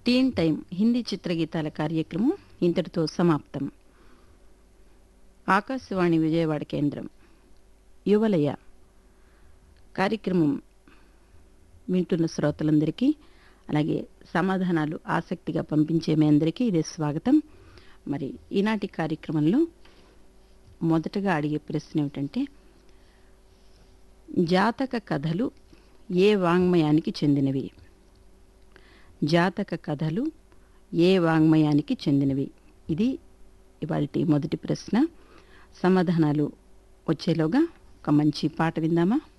టీన్ time Hindi చిత్రగీతాల కార్యక్రమం ఇంతటితో సమాప్తం ఆకాశవాణి విజయవాడ కేంద్రం యువలయ కార్యక్రమం వింటున్న శ్రోతలందరికీ అలాగే సమాధానాలు ఆసక్తిగా పంపించే మీ అందరికీ ఇదే స్వాగతం మరి ఈనాటి కార్యక్రమంలో మొదటగా అడిగే ప్రశ్న ఏమిటంటే జాతక కథలు ఏ వాంగ్మయానికి చెందినవి జాతక కథలు ఏ వాంగ్మయానికి చెందినవి ఇది ఇవాళ మొదటి ప్రశ్న సమాధానాలు వచ్చేలోగా ఒక మంచి పాట విందామా